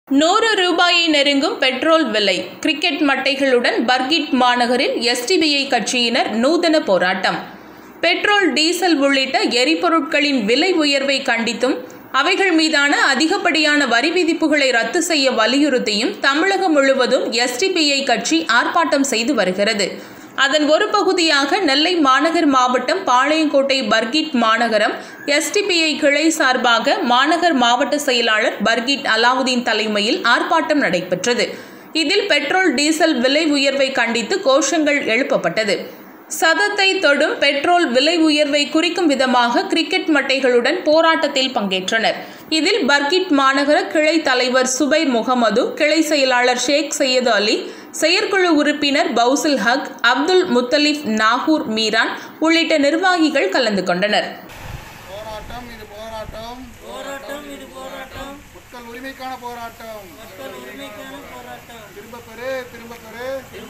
நூறு ரூபாயை நெருங்கும் பெட்ரோல் விலை கிரிக்கெட் மட்டைகளுடன் பர்கிட் மாநகரில் எஸ்டிபிஐ கட்சியினர் நூதன போராட்டம் பெட்ரோல் டீசல் உள்ளிட்ட எரிபொருட்களின் விலை உயர்வை கண்டித்தும் அவைகள் மீதான அதிகப்படியான வரி விதிப்புகளை ரத்து செய்ய வலியுறுத்தியும் தமிழகம் முழுவதும் எஸ்டிபிஐ கட்சி ஆர்ப்பாட்டம் செய்து வருகிறது அதன் ஒரு பகுதியாக நெல்லை மாநகர் மாவட்டம் பாளையங்கோட்டை பர்கிட் மாநகரம் எஸ்டிபிஐ கிளை சார்பாக மாநகர் மாவட்ட செயலாளர் பர்கிட் அலாவுதீன் தலைமையில் ஆர்ப்பாட்டம் நடைபெற்றது இதில் பெட்ரோல் டீசல் விலை உயர்வை கண்டித்து கோஷங்கள் எழுப்பப்பட்டது சதத்தை தொடும் பெட்ரோல் விலை உயர்வை குறிக்கும் விதமாக கிரிக்கெட் மட்டைகளுடன் போராட்டத்தில் பங்கேற்றனர் இதில் பர்கிட் மாநகர கிளை தலைவர் சுபைர் முகமது கிளை செயலாளர் ஷேக் சையது அலி செயற்குழு உறுப்பினர் பவுசில் ஹக் அப்துல் முத்தலிப் நாகூர் மீரான் உள்ளிட்ட நிர்வாகிகள் கலந்து கொண்டனர் போராட்டம் இது போராட்டம் போராட்டம் இது போராட்டம் மக்கள் உரிமைக்கான போராட்டம் மக்கள் உரிமைக்கான போராட்டம் திரும்ப பெறு திரும்ப பெறு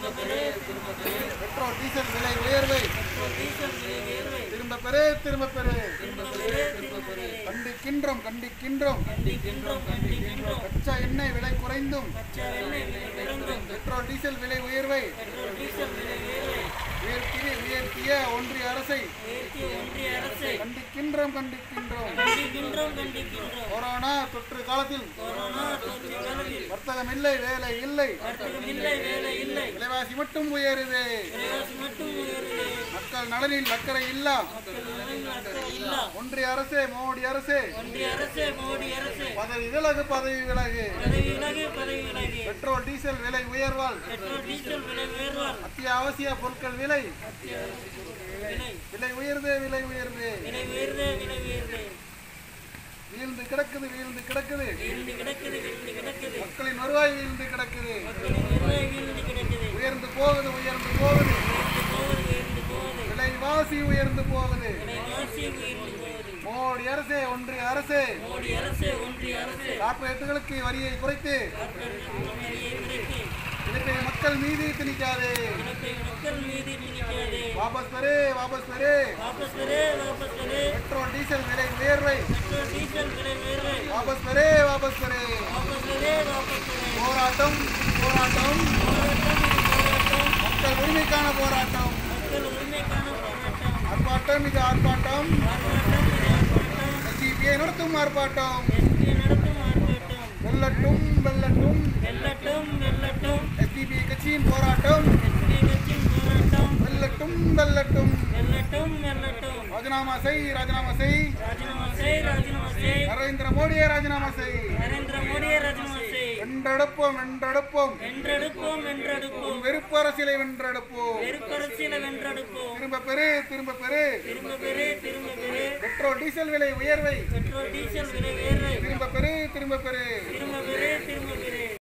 பெட்ரோல் டீசல் விலை உயர்வை டீசல் விலை உயர்வை திரும்ப பெறு திரும்ப பெறு திரும்பவே திரும்பவே கண்டிக்கின்றோம் கண்டிக்கின்றோம் கண்டிக்கின்றோம் கண்டிக்கின்றோம் கச்சா எண்ணெய் விலை குறைந்தும் கச்சா எண்ணெய் விலை குறைந்தும் பெட்ரோல் டீசல் விலை உயர்வை பெட்ரோல் டீசல் விலை உயர்வை உயர்த்திய உயர்த்திய ஒன்றிய அரசை உயர்த்திய ஒன்றிய அரசை கண்டிக்கின்றோம் கண்டிக்கின்றோம் கண்டிக்கின்றோம் கண்டிக்கின்றோம் கொரோனா தொற்று காலத்தில் கொரோனா தொற்று காலத்தில் வர்த்தகம் இல்லை வேலை இல்லை வர்த்தகம் இல்லை வேலை இல்லை விலைவாசி மட்டும் உயருது விலைவாசி மட்டும் உயருது மக்கள் நலனில் அக்கறை இல்லா இல்ல ஒன்றிய அரசே மோடி அரசே ஒன்றிய அரசே மோடி அரசே பதவி விலகு பதவி விலகு பதவி விலகு பதவி விலகு பெட்ரோல் டீசல் விலை உயர்வால் பெட்ரோல் டீசல் விலை உயர்வால் அத்தியாவசிய பொருட்கள் விலை விலை விலை உயர்வு விலை உயர்வு விலை உயர்வு விலை உயர்வு வீழ்ந்து கிடக்குது வீழ்ந்து கிடக்குது வீழ்ந்து கிடக்குது வீழ்ந்து கிடக்குது மக்களின் வருவாய் வீழ்ந்து கிடக்குது மக்களின் வருவாய் வீழ்ந்து கிடக்குது உயர்ந்து போகுது உயர்ந்து போகுது உயர்ந்து போவது உயர்ந்து போவது விலைவாசி உயர்ந்து போகுது விலைவாசி உயர்ந்து போவது மோடி அரசே ஒன்றிய அரசே மோடி அரசு ஒன்றிய அரசு கார்ப்பரேட்டுகளுக்கு வரியை குறைத்து வரியை குறைத்து இலக்கை மக்கள் மீது திணிக்காதே இலக்கை மக்கள் மீது திணிக்காது வாபஸ் பெரு வாபஸ் பெரு வாபஸ் பெரு வாபஸ் பெரு பெட்ரோல் டீசல் விலை உயர்வை பெட்ரோல் டீசல் விலை உயர்வை வாபஸ் பெரு வாபஸ் பெரு வாபஸ் பெரு வாபஸ் பெரு போராட்டம் போராட்டம் போராட்டம் இது போராட்டம் மக்கள் உரிமைக்கான போராட்டம் மக்கள் உரிமைக்கான போராட்டம் ஆர்ப்பாட்டம் இது ஆர்ப்பாட்டம் ஆர்ப்பாட்டம் இது ஆர்ப்பாட்டம் சிபிஐ நடத்தும் ஆர்ப்பாட்டம் எஸ்பி நடத்தும் ஆர்ப்பாட்டம் வெல்லட்டும் வெல்லட்டும் வெல்லட்டும் வெல்லட்டும் எஸ்டிபி கட்சியின் போராட்டம் எஸ்பி கட்சியின் போராட்டம் வெல்லட்டும் வெல்லட்டும் வெல்லட்டும் வெல்லட்டும் ராஜினாமா செய் ராஜினாமா செய் ராஜினாமா செய் ராஜினாமா செய் நரேந்திர மோடியை ராஜினாமா செய் நரேந்திர மோடியை ராஜினாமா செய் வென்றெடுப்போம் வென்றெடுப்போம் வென்றெடுப்போம் வென்றெடுப்போம் வெறுப்பு அரசியலை வென்றெடுப்போம் வெறுப்பரசியலை வென்றெடுப்போம் திரும்ப பெரு திரும்ப பெரு திரும்ப பெரு திரும்ப பெரு பெட்ரோல் டீசல் விலை உயர்வை பெட்ரோல் டீசல் விலை உயர்வை திரும்ப பெரு திரும்ப பெரு திரும்ப பெரு திரும்ப பெரு